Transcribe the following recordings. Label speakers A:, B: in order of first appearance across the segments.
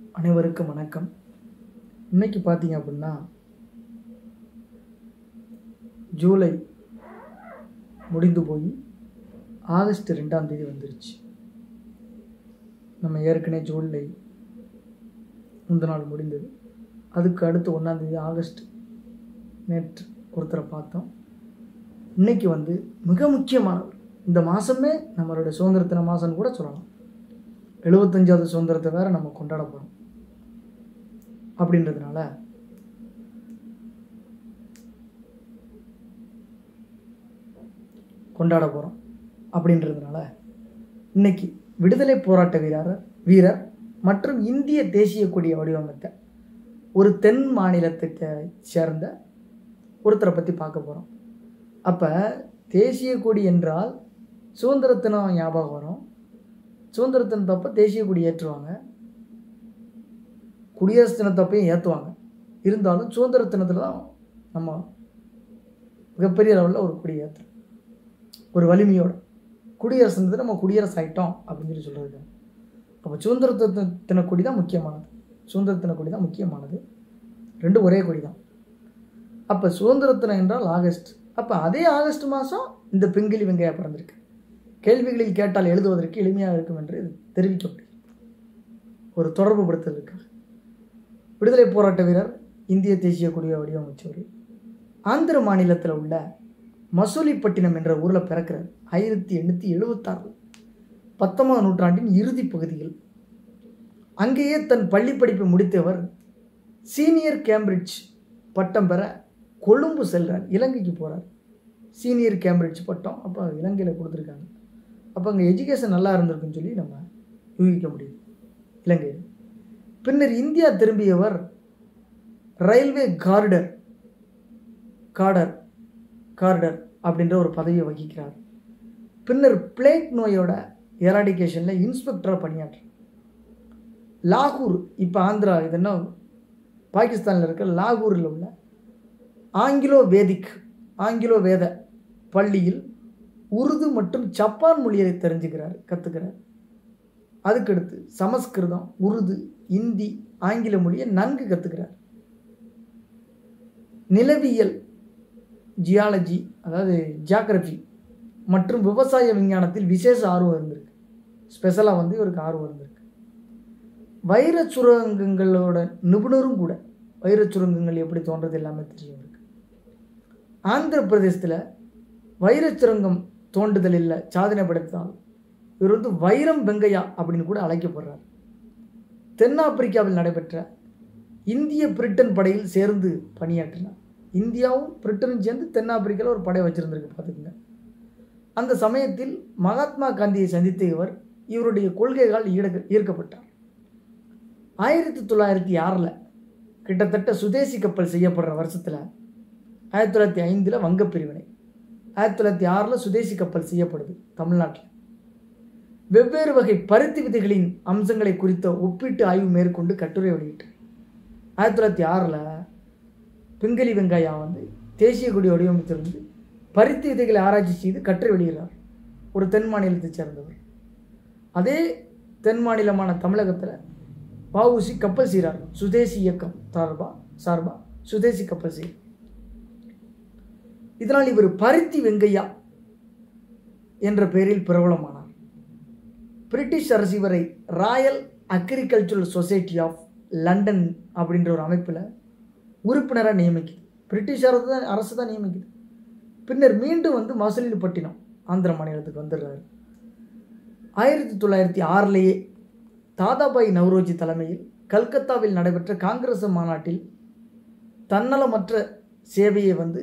A: அனைவருக்கும் வணக்கம் இன்னைக்கு பார்த்தீங்க அப்படின்னா ஜூலை முடிந்து போய் ஆகஸ்ட் ரெண்டாம் தேதி வந்துருச்சு நம்ம ஏற்கனவே ஜூலை முந்த நாள் முடிந்தது அதுக்கு அடுத்து ஒன்றாம் தேதி ஆகஸ்ட் நேற்று ஒருத்தரை பார்த்தோம் இன்னைக்கு வந்து மிக முக்கியமானவர் இந்த மாதமே நம்மளோட சுதந்திர தின மாதம்னு கூட சொல்லலாம் எழுபத்தஞ்சாவது சுதந்திரத்தை வேற நம்ம கொண்டாட போகிறோம் அப்படின்றதுனால கொண்டாட போகிறோம் அப்படின்றதுனால இன்னைக்கு விடுதலை போராட்ட வீரர் வீரர் மற்றும் இந்திய தேசிய கொடியை வடிவமைத்த ஒரு தென் மாநிலத்துக்கு சேர்ந்த ஒருத்தரை பற்றி பார்க்க போகிறோம் அப்போ தேசிய கொடி என்றால் சுதந்திர தினம் ஞாபகம் வரும் சுதந்திர தினத்தப்போ தேசிய கொடி ஏற்றுவாங்க குடியரசு தினத்தப்பையும் ஏற்றுவாங்க இருந்தாலும் சுதந்திர தினத்தில் தான் நம்ம மிகப்பெரிய லெவலில் ஒரு கொடி ஏற்றுறோம் ஒரு வலிமையோட குடியரசுன்றது நம்ம குடியரசு ஆயிட்டோம் அப்படின்னு சொல்லி சொல்கிறது அப்போ சுதந்திர தின- தின கொடி தான் முக்கியமானது சுதந்திர தின கொடி தான் முக்கியமானது ரெண்டும் ஒரே கொடி தான் அப்போ சுதந்திர தினம் என்றால் ஆகஸ்ட் அப்போ அதே ஆகஸ்ட் மாதம் இந்த பெங்கிலி வெங்காயம் பிறந்திருக்கு கேள்விகளில் கேட்டால் எழுதுவதற்கு எளிமையாக இருக்கும் என்று இது தெரிவிக்கப்படுகிறது ஒரு தொடர்பு படுத்துவதற்காக விடுதலை போராட்ட வீரர் இந்திய தேசிய கொடியை வடிவமைச்சவர் ஆந்திர மாநிலத்தில் உள்ள மசூலிப்பட்டினம் என்ற ஊரில் பிறக்கிறார் ஆயிரத்தி எண்ணூற்றி எழுபத்தாறு பத்தொன்பதாம் நூற்றாண்டின் இறுதி பகுதியில் அங்கேயே தன் பள்ளி படிப்பை முடித்தவர் சீனியர் கேம்பிரிட்ஜ் பட்டம் பெற கொழும்பு செல்றார் இலங்கைக்கு போகிறார் சீனியர் கேம்பிரிட்ஜ் பட்டம் அப்போ இலங்கையில் கொடுத்துருக்காங்க அப்போ அங்கே எஜுகேஷன் நல்லா இருந்திருக்குன்னு சொல்லி நம்ம யூகிக்க முடியுது இலங்கையில் பின்னர் இந்தியா திரும்பியவர் ரயில்வே கார்டர் கார்டர் கார்டர் அப்படின்ற ஒரு பதவியை வகிக்கிறார் பின்னர் பிளேக் நோயோட எராடிகேஷனில் இன்ஸ்பெக்டராக பணியாற்று லாகூர் இப்போ ஆந்திரா இது என்ன பாகிஸ்தானில் இருக்க லாகூரில் உள்ள ஆங்கிலோ வேதிக் ஆங்கிலோ வேத பள்ளியில் உருது மற்றும் ஜப்பான் மொழியை தெரிஞ்சுக்கிறார் கற்றுக்கிறார் அதுக்கடுத்து சமஸ்கிருதம் உருது இந்தி ஆங்கில மொழியை நன்கு கற்றுக்கிறார் நிலவியல் ஜியாலஜி அதாவது ஜியாகிரபி மற்றும் விவசாய விஞ்ஞானத்தில் விசேஷ ஆர்வம் இருந்திருக்கு ஸ்பெஷலாக வந்து இவருக்கு ஆர்வம் இருந்திருக்கு வைரச் சுரங்கங்களோட நிபுணரும் கூட வைரச் சுரங்கங்கள் எப்படி தோன்றது எல்லாமே தெரியும் இவருக்கு ஆந்திர பிரதேசத்தில் வைரச் சுரங்கம் தோண்டுதலில் சாதனை படைத்தால் இவர் வந்து வைரம் வெங்கையா அப்படின்னு கூட அழைக்கப்படுறார் தென்னாப்பிரிக்காவில் நடைபெற்ற இந்திய பிரிட்டன் படையில் சேர்ந்து பணியாற்றினார் இந்தியாவும் பிரிட்டனும் சேர்ந்து தென்னாப்பிரிக்காவில் ஒரு படை வச்சுருந்துருக்கு பார்த்துக்குங்க அந்த சமயத்தில் மகாத்மா காந்தியை சந்தித்த இவர் இவருடைய கொள்கைகளால் ஈட ஈர்க்கப்பட்டார் ஆயிரத்தி தொள்ளாயிரத்தி ஆறில் கிட்டத்தட்ட சுதேசி கப்பல் செய்யப்படுற வருஷத்தில் ஆயிரத்தி தொள்ளாயிரத்தி ஐந்தில் வங்கப் பிரிவினை ஆயிரத்தி தொள்ளாயிரத்தி ஆறில் சுதேசி கப்பல் செய்யப்படுது தமிழ்நாட்டில் வெவ்வேறு வகை பருத்தி விதைகளின் அம்சங்களை குறித்த ஒப்பீட்டு ஆய்வு மேற்கொண்டு கட்டுரை வெளியிட்டார் ஆயிரத்தி தொள்ளாயிரத்தி ஆறில் பிங்களி வெங்காயா வந்து தேசிய கொடி வடிவமைத்திருந்து பருத்தி விதைகளை ஆராய்ச்சி செய்து கட்டுரை வெளியிடுறார் ஒரு தென் மாநிலத்தைச் சேர்ந்தவர் அதே தென் மாநிலமான தமிழகத்தில் வஉசி கப்பல் செய்கிறார் சுதேசி இயக்கம் சார்பா சார்பா சுதேசி கப்பல் செய்கிறார் இதனால் இவர் பருத்தி வெங்கையா என்ற பெயரில் பிரபலமானார் பிரிட்டிஷ் அரசு இவரை Royal Agricultural Society of London அப்படின்ற ஒரு அமைப்பில் உறுப்பினராக நியமிக்குது பிரிட்டிஷ் அரசு தான் அரசு தான் நியமிக்குது பின்னர் மீண்டும் வந்து மசூலிப்பட்டினம் ஆந்திர மாநிலத்துக்கு வந்துடுறாரு ஆயிரத்தி தொள்ளாயிரத்தி ஆறிலேயே தாதாபாய் நவ்ரோஜி தலைமையில் கல்கத்தாவில் நடைபெற்ற காங்கிரஸ் மாநாட்டில் தன்னலமற்ற சேவையை வந்து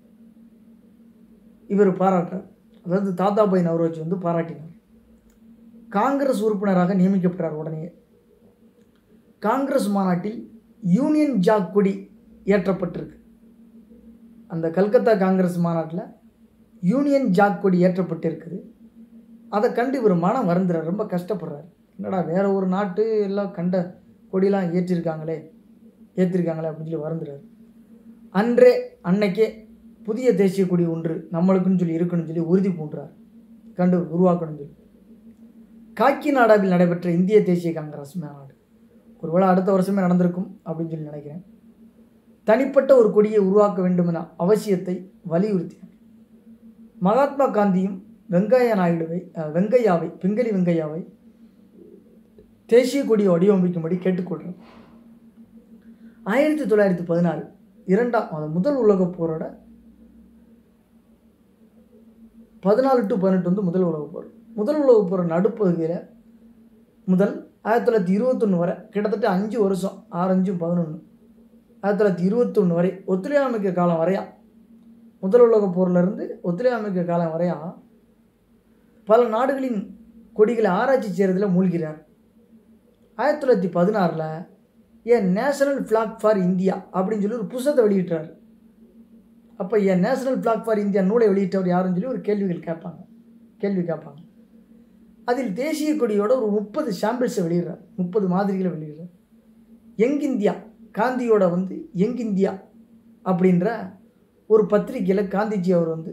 A: இவர் பாராட்டுறார் அதாவது தாதாபாய் நவ்ரோஜி வந்து பாராட்டினார் காங்கிரஸ் உறுப்பினராக நியமிக்கப்பட்டார் உடனே காங்கிரஸ் மாநாட்டில் யூனியன் ஜாக் கொடி ஏற்றப்பட்டிருக்கு அந்த கல்கத்தா காங்கிரஸ் மாநாட்டில் யூனியன் ஜாக் கொடி ஏற்றப்பட்டிருக்குது அதை கண்டு இவர் மனம் வருந்துறார் ரொம்ப கஷ்டப்படுறார் என்னடா வேற ஒரு நாட்டு எல்லாம் கண்ட கொடியெல்லாம் ஏற்றிருக்காங்களே ஏற்றிருக்காங்களே அப்படின்னு சொல்லி வருந்துறார் அன்றே அன்னைக்கே புதிய தேசிய கொடி ஒன்று நம்மளுக்குன்னு சொல்லி இருக்குன்னு சொல்லி உறுதி பூண்டார் கண்டு உருவாக்கணும்னு சொல்லி காக்கிநாடாவில் நடைபெற்ற இந்திய தேசிய காங்கிரஸ் மாநாடு ஒருவேளை அடுத்த வருஷமே நடந்திருக்கும் அப்படின்னு சொல்லி நினைக்கிறேன் தனிப்பட்ட ஒரு கொடியை உருவாக்க வேண்டும் என அவசியத்தை வலியுறுத்தினார் மகாத்மா காந்தியும் வெங்கையா நாயுடுவை அஹ், வெங்கையாவை பிங்களி வெங்கையாவை தேசிய கொடியை வடிவமைக்கும்படி கேட்டுக்கொள்கிறேன் ஆயிரத்தி தொள்ளாயிரத்தி பதினாறு இரண்டாம் அது முதல் உலகப் போரோட பதினாலு டு பதினெட்டு வந்து முதல் உலகப் போர் முதல் உலகப் போர் நடுப்பகுதியில் முதல் ஆயிரத்தி தொள்ளாயிரத்தி இருபத்தொன்று வரை கிட்டத்தட்ட அஞ்சு வருஷம் ஆறு அஞ்சும் பதினொன்று ஆயிரத்தி தொள்ளாயிரத்தி இருபத்தொன்று வரை ஒத்துழையாமைக்க காலம் வரையா முதல் உலகப் போர்லேருந்து ஒத்துழையாமைக்க காலம் வரையா பல நாடுகளின் கொடிகளை ஆராய்ச்சி செய்கிறதுல மூழ்கிறார் ஆயிரத்தி தொள்ளாயிரத்தி பதினாறில் ஏன் நேஷனல் ஃப்ளாக் ஃபார் இந்தியா அப்படின்னு சொல்லி ஒரு புத்தகத்தை வெளியிட்டார் அப்போ ஏன் நேஷனல் ஃப்ளாக் ஃபார் இந்தியா நூலை வெளியிட்டவர் யாருன்னு சொல்லி ஒரு கேள்விகள் கேட்பாங்க கேள்வி கேட்பாங்க அதில் தேசிய கொடியோட ஒரு முப்பது சாம்பிள்ஸை வெளியிடுறார் முப்பது மாதிரிகளை வெளியிடுறார் யங் இந்தியா காந்தியோட வந்து யங் இந்தியா அப்படின்ற ஒரு பத்திரிக்கையில் காந்திஜி அவர் வந்து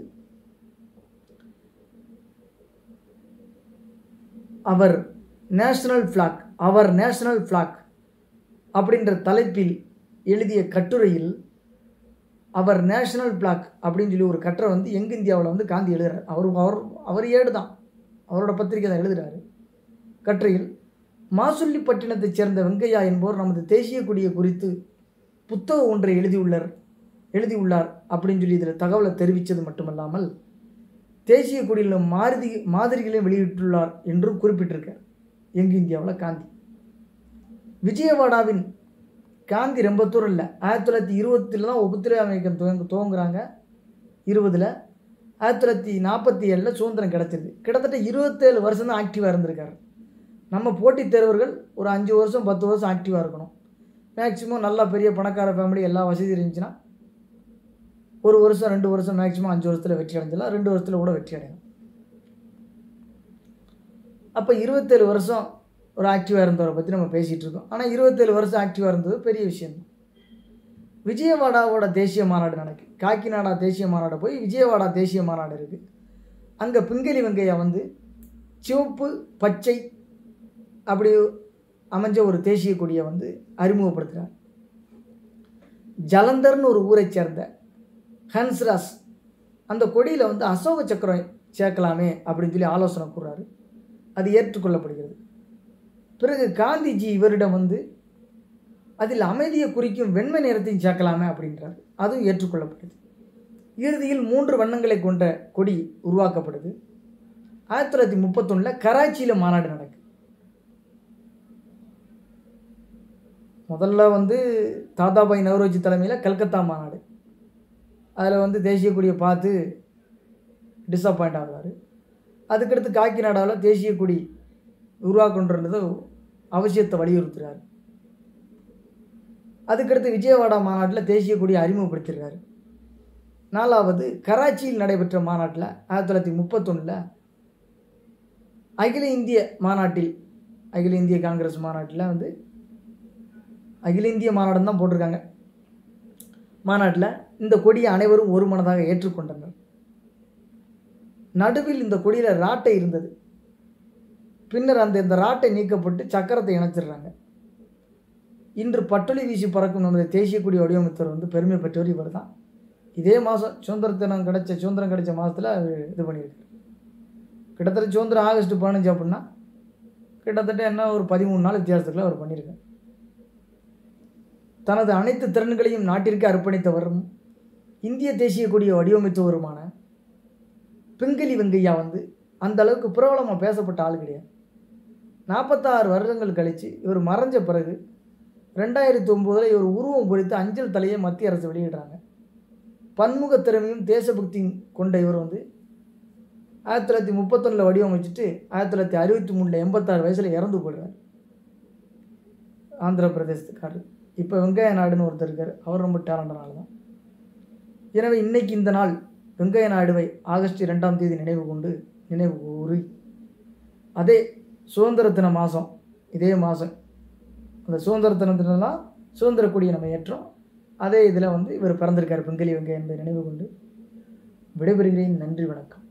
A: அவர் நேஷனல் ஃப்ளாக் அவர் நேஷனல் ஃப்ளாக் அப்படின்ற தலைப்பில் எழுதிய கட்டுரையில் அவர் நேஷனல் பிளாக் அப்படின்னு சொல்லி ஒரு கட்டுரை வந்து எங்க இந்தியாவில் வந்து காந்தி எழுதுறாரு அவர் அவர் அவர் ஏடு தான் அவரோட பத்திரிக்கை தான் எழுதுறாரு கட்டுரையில் மாசுள்ளிப்பட்டினத்தைச் சேர்ந்த வெங்கையா என்பவர் நமது தேசிய கொடியை குறித்து புத்தகம் ஒன்றை எழுதியுள்ளார் எழுதியுள்ளார் அப்படின்னு சொல்லி இதில் தகவலை தெரிவித்தது மட்டுமல்லாமல் தேசிய கொடியில் மாருதி மாதிரிகளையும் வெளியிட்டுள்ளார் என்றும் குறிப்பிட்டிருக்கார் எங்க இந்தியாவில் காந்தி விஜயவாடாவின் காந்தி ரொம்ப தூரம் இல்லை ஆயிரத்தி தொள்ளாயிரத்தி இருபத்தில் தான் ஒப்புத்திரை இயக்கம் துவங்க துவங்குறாங்க இருபதில் ஆயிரத்தி தொள்ளாயிரத்தி நாற்பத்தி ஏழில் சுதந்திரம் கிடச்சிருது கிட்டத்தட்ட இருபத்தேழு வருஷம் தான் ஆக்டிவாக இருந்திருக்காரு நம்ம போட்டித் தேர்வர்கள் ஒரு அஞ்சு வருஷம் பத்து வருஷம் ஆக்டிவாக இருக்கணும் மேக்ஸிமம் நல்லா பெரிய பணக்கார ஃபேமிலி எல்லா வசதி இருந்துச்சுன்னா ஒரு வருஷம் ரெண்டு வருஷம் மேக்ஸிமம் அஞ்சு வருஷத்தில் வெற்றி அடைஞ்சிடலாம் ரெண்டு வருஷத்தில் கூட வெற்றி அடையலாம் அப்போ இருபத்தேழு வருஷம் ஒரு ஆக்டிவாக இருந்தவரை பற்றி நம்ம பேசிகிட்டு இருக்கோம் ஆனால் இருபத்தேழு வருஷம் ஆக்டிவாக இருந்தது பெரிய விஷயம் விஜயவாடாவோட தேசிய மாநாடு நடக்கு காக்கிநாடா தேசிய மாநாடு போய் விஜயவாடா தேசிய மாநாடு இருக்குது அங்கே பிங்கலி வெங்கையா வந்து சிவப்பு பச்சை அப்படி அமைஞ்ச ஒரு தேசிய கொடியை வந்து அறிமுகப்படுத்துகிறார் ஜலந்தர்னு ஒரு ஊரை சேர்ந்த ஹன்ஸ்ராஸ் அந்த கொடியில் வந்து அசோக சக்கரம் சேர்க்கலாமே அப்படின்னு சொல்லி ஆலோசனை கூறாரு அது ஏற்றுக்கொள்ளப்படுகிறது பிறகு காந்திஜி இவரிடம் வந்து அதில் அமைதியை குறிக்கும் வெண்மை நிறத்தையும் சேர்க்கலாமே அப்படின்றார் அதுவும் ஏற்றுக்கொள்ளப்படுது இறுதியில் மூன்று வண்ணங்களை கொண்ட கொடி உருவாக்கப்படுது ஆயிரத்தி தொள்ளாயிரத்தி முப்பத்தொன்னில் கராச்சியில் மாநாடு நடக்கு முதல்ல வந்து தாதாபாய் நவரோஜி தலைமையில் கல்கத்தா மாநாடு அதில் வந்து தேசிய கொடியை பார்த்து டிஸப்பாயிண்ட் ஆகுறாரு அதுக்கடுத்து காக்கிநாடாவில் தேசிய கொடி உருவாக்கணுன்றது அவசியத்தை வலியுறுத்துறாரு அதுக்கடுத்து விஜயவாடா மாநாட்டில் தேசிய கொடியை அறிமுகப்படுத்தியிருக்காரு நாலாவது கராச்சியில் நடைபெற்ற மாநாட்டில் ஆயிரத்தி தொள்ளாயிரத்தி முப்பத்தொன்னில் அகில இந்திய மாநாட்டில் அகில இந்திய காங்கிரஸ் மாநாட்டில் வந்து அகில இந்திய மாநாடுன்னு தான் போட்டிருக்காங்க மாநாட்டில் இந்த கொடியை அனைவரும் ஒரு மனதாக ஏற்றுக்கொண்டனர் நடுவில் இந்த கொடியில் ராட்டை இருந்தது பின்னர் அந்த இந்த ராட்டை நீக்கப்பட்டு சக்கரத்தை இணைச்சிடுறாங்க இன்று பட்டொலி வீசி பறக்கும் நமது தேசிய கொடி வடிவமைத்தவர் வந்து பெருமை பெற்றவர் இவர் தான் இதே மாதம் சுதந்திர தினம் கிடைச்ச சுதந்திரம் கிடைச்ச மாதத்தில் இது பண்ணியிருக்காரு கிட்டத்தட்ட சுதந்திரம் ஆகஸ்ட் பதினஞ்சு அப்படின்னா கிட்டத்தட்ட என்ன ஒரு பதிமூணு நாள் வித்தியாசத்தில் அவர் பண்ணியிருக்கார் தனது அனைத்து திறன்களையும் நாட்டிற்கு அர்ப்பணித்தவரும் இந்திய தேசிய கொடியை வடிவமைத்தவருமான பிங்கலி வெங்கையா வந்து அந்த அளவுக்கு பிரபலமாக பேசப்பட்ட ஆள் கிடையாது நாற்பத்தாறு வருடங்கள் கழித்து இவர் மறைஞ்ச பிறகு ரெண்டாயிரத்தி ஒம்போதில் இவர் உருவம் குறித்து அஞ்சல் தலையை மத்திய அரசு வெளியிடுறாங்க பன்முக திறமையும் தேசபக்தியும் கொண்ட இவர் வந்து ஆயிரத்தி தொள்ளாயிரத்தி முப்பத்தொன்னில் வடிவமைச்சிட்டு ஆயிரத்தி தொள்ளாயிரத்தி அறுபத்தி மூணில் எண்பத்தாறு வயசில் இறந்து போயிடுறார் ஆந்திர பிரதேசத்துக்காரர் இப்போ வெங்கைய நாயுடுன்னு ஒருத்தர் இருக்கார் அவர் ரொம்ப டேலண்டான தான் எனவே இன்னைக்கு இந்த நாள் வெங்கைய நாயுடுவை ஆகஸ்ட் இரண்டாம் தேதி நினைவு கொண்டு நினைவு கூறி அதே சுதந்திர தின மாதம் இதே மாதம் அந்த சுதந்திர தினத்தினலாம் சுதந்திர கொடியை நம்ம ஏற்றோம் அதே இதில் வந்து இவர் பிறந்திருக்கார் பெங்கலி வெங்கைய என்பதை நினைவு கொண்டு விடைபெறுகிறேன் நன்றி வணக்கம்